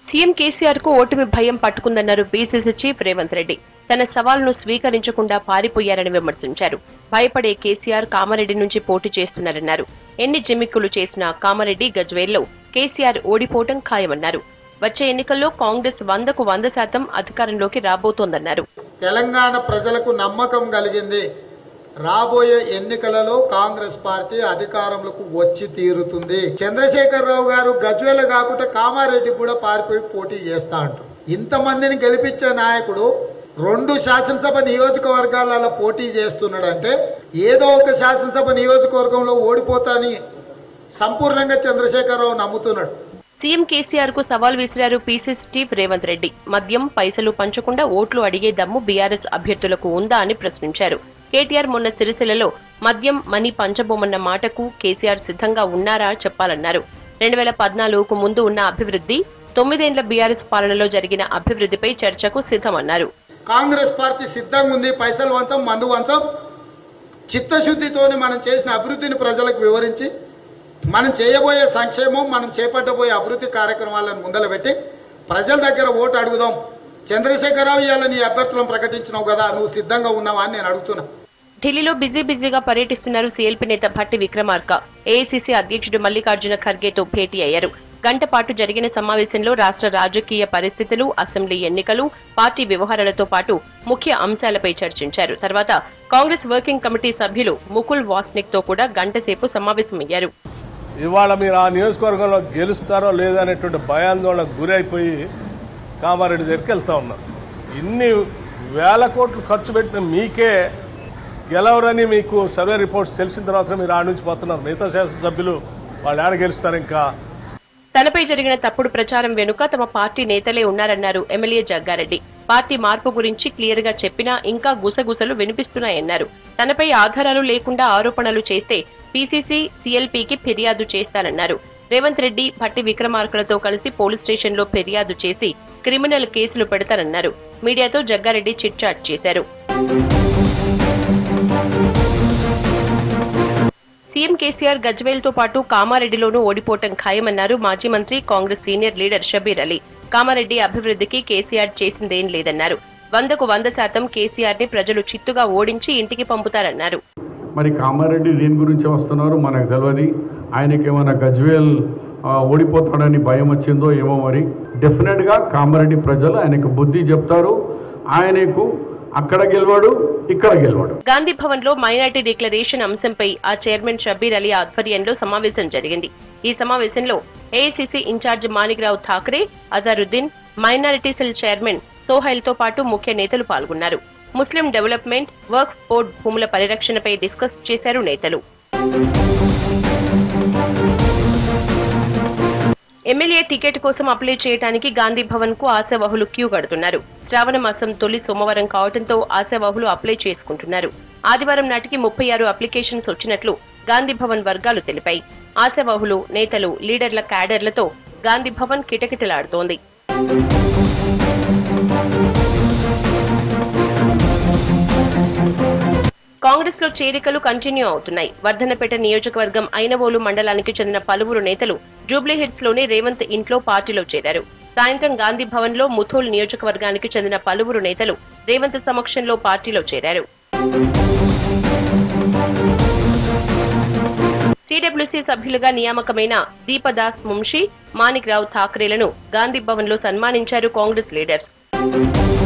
CM KCR కు ఓటమి భయం పట్టుకుందన్నారు బీసీసీ చీఫ్ రేవంత్ రెడ్డి తన సవాల్ను స్వీకరించకుండా పారిపోయారని విమర్శించారు భయపడే కేసీఆర్ కామారెడ్డి నుంచి పోటీ చేస్తున్నారన్నారు ఎన్ని జిమ్మిక్కులు చేసినా కామారెడ్డి గజ్వేల్లో కేసీఆర్ ఓడిపోవటం ఖాయమన్నారు వచ్చే ఎన్నికల్లో కాంగ్రెస్ వందకు వంద శాతం అధికారంలోకి రాబోతోందన్నారు తెలంగాణ ప్రజలకు నమ్మకం కలిగింది రాబోయే ఎన్నికలలో కాంగ్రెస్ పార్టీ అధికారంలోకి వచ్చి తీరుతుంది చంద్రశేఖరరావు గారు గజ్వేల కాకుండా కామారెడ్డి కూడా పారిపోయి పోటీ చేస్తా అంటారు ఇంతమందిని గెలిపించే నాయకుడు రెండు శాసనసభ నియోజకవర్గాలలో పోటీ చేస్తున్నాడంటే ఏదో ఒక శాసనసభ నియోజకవర్గంలో ఓడిపోతాని సంపూర్ణంగా చంద్రశేఖరరావు నమ్ముతున్నాడు సీఎం కేసీఆర్ కు సవాల్ విసిరారు పీసీసీ చీఫ్ రేవంత్ రెడ్డి మద్యం పైసలు పంచకుండా ఓట్లు అడిగే దమ్ము బీఆర్ఎస్ అభ్యర్థులకు ఉందా అని ప్రశ్నించారు కేటీఆర్ మొన్న సిరిసిల్లలో మద్యం మనీ పంచబోమన్న మాటకు కేసీఆర్ సిద్ధంగా ఉన్నారా చెప్పాలన్నారు రెండు వేల పద్నాలుగుకు ముందు ఉన్న అభివృద్ధి తొమ్మిదేండ్ల బీఆర్ఎస్ పాలనలో జరిగిన అభివృద్ధిపై చర్చకు సిద్ధమన్నారు కాంగ్రెస్ పార్టీ సిద్ధంగా ఉంది పైసలు వంచం మందు వంచం చిత్తశుద్ధితోని మనం చేసిన అభివృద్ధిని ప్రజలకు వివరించి మనం చేయబోయే సంక్షేమం మనం చేపట్టబోయే అభివృద్ధి కార్యక్రమాలను ముందల పెట్టి ప్రజల దగ్గర ఓటు అడుగుదాం చంద్రశేఖరరావు ఇవాళ నీ అభ్యర్థులను ప్రకటించినావు కదా నువ్వు సిద్ధంగా ఉన్నావా అని నేను అడుగుతున్నా ఢిల్లీలో బిజీ బిజీగా పర్యటిస్తున్నారు సీఎల్పీ నేత భట్టి విక్రమార్క ఏఐసీసీ అధ్యక్షుడు మల్లికార్జున ఖర్గేతో భేటీ అయ్యారు గంట పాటు జరిగిన సమావేశంలో రాష్ట్ర రాజకీయ పరిస్థితులు అసెంబ్లీ ఎన్నికలు పార్టీ వ్యవహారాలతో పాటు ముఖ్య అంశాలపై చర్చించారు తర్వాత కాంగ్రెస్ వర్కింగ్ కమిటీ సభ్యులు ముకుల్ వాస్నిక్ తో కూడా గంటసేపు సమావేశమయ్యారు ఇవాళ మీరు ఆ నియోజకవర్గంలో గెలుస్తారో లేదనేటువంటి భయాందోళనకు గురైపోయి కామారెడ్డి దగ్గరికి వెళ్తా ఉన్నారు ఇన్ని వేల కోట్లు ఖర్చు పెట్టిన మీకే గెలవరని మీకు సర్వే రిపోర్ట్స్ తెలిసిన తర్వాత మీరు ఆడ నుంచి పోతున్నారు మిగతా శాసనసభ్యులు వాళ్ళు ఆడ గెలుస్తారు ఇంకా తనపై జరిగిన తప్పుడు ప్రచారం వెనుక తమ పార్టీ నేతలే ఉన్నారన్నారు ఎమ్మెల్యే జగ్గారెడ్డి పార్టీ మార్పు గురించి క్లియర్ గా చెప్పినా ఇంకా గుసగుసలు వినిపిస్తున్నాయన్నారు తనపై ఆధారాలు లేకుండా ఆరోపణలు చేస్తే పీసీసీ సీఎల్పీకి ఫిర్యాదు చేస్తానన్నారు రేవంత్ రెడ్డి భట్టి విక్రమార్కలతో కలిసి పోలీస్ స్టేషన్లో ఫిర్యాదు చేసి క్రిమినల్ కేసులు పెడతానన్నారు మీడియాతో జగ్గారెడ్డి చిట్చాట్ చేశారు సీఎం కేసీఆర్ గజ్వేల్ తో పాటు కామారెడ్డిలోనూ ఓడిపోవటం ఖాయమన్నారు మాజీ మంత్రి Congress senior leader Shabbir Ali Kamareddy అభివృద్ధికి కేసీఆర్ చేసిందేం లేదన్నారు వందకు వంద శాతం కేసీఆర్ ని ప్రజలు చిత్తుగా ఓడించి ఇంటికి పంపుతారన్నారు మరి కామారెడ్డి దేని గురించి వస్తున్నారు మనకు తెలియదు ఆయనకి ఏమైనా గజ్వేల్ ఆ, ఓడిపోతాడని భయం వచ్చిందో ఏమో మరి డెఫినెట్గా కామారెడ్డి ప్రజలు ఆయనకు బుద్ధి చెప్తారు ఆయనకు అక్కడ గెలవాడు ఇక్కడ గెలవాడు గాంధీ భవన్ లో మైనార్టీ డిక్లరేషన్ అంశంపై ఆ చైర్మన్ షబ్బీర్ అలీ ఆధ్వర్యంలో సమావేశం జరిగింది ఈ సమావేశంలో AICC incharge Manikrao Thackeray Azharuddin minority cell chairman Sohail తో పాటు ముఖ్య నేతలు పాల్గొన్నారు ముస్లిం డెవలప్మెంట్ వర్క్ బోర్డ్ భూముల పరిరక్షణపై డిస్కస్ చేశారు నేతలు ఎమ్మెల్యే టికెట్ కోసం అప్లై చేయడానికి గాంధీ భవన్ కు ఆశావహులు క్యూ కడుతున్నారు శ్రావణ మాసం తొలి సోమవారం కావడంతో ఆశావహులు అప్లై చేసుకుంటున్నారు ఆదివారం నాటికి ముప్పై ఆరు అప్లికేషన్స్ వచ్చినట్లు గాంధీ భవన్ వర్గాలు తెలిపాయి ఆశావహులు నేతలు లీడర్ల క్యాడర్లతో గాంధీ భవన్ కిటకిటలాడుతోంది కాంగ్రెస్ లో చేరికలు కంటిన్యూ అవుతున్నాయి వర్ధనపేట నియోజకవర్గం ఐనవోలు మండలానికి చెందిన పలువురు నేతలు జూబ్లీహిట్స్ లోని రేవంత్ ఇంట్లో పార్టీలో చేరారు సాయంత్రం గాంధీ భవన్ లో ముథోల్ నియోజకవర్గానికి చెందిన పలువురు నేతలు రేవంత్ సమక్షంలో పార్టీలో చేరారు సిడబ్ల్యూసీ సభ్యులుగా నియామకమైన దీపదాస్ ముంషి మాణిక్ రావు ఠాక్రేలను గాంధీ భవన్ లో సన్మానించారు కాంగ్రెస్ లీడర్స్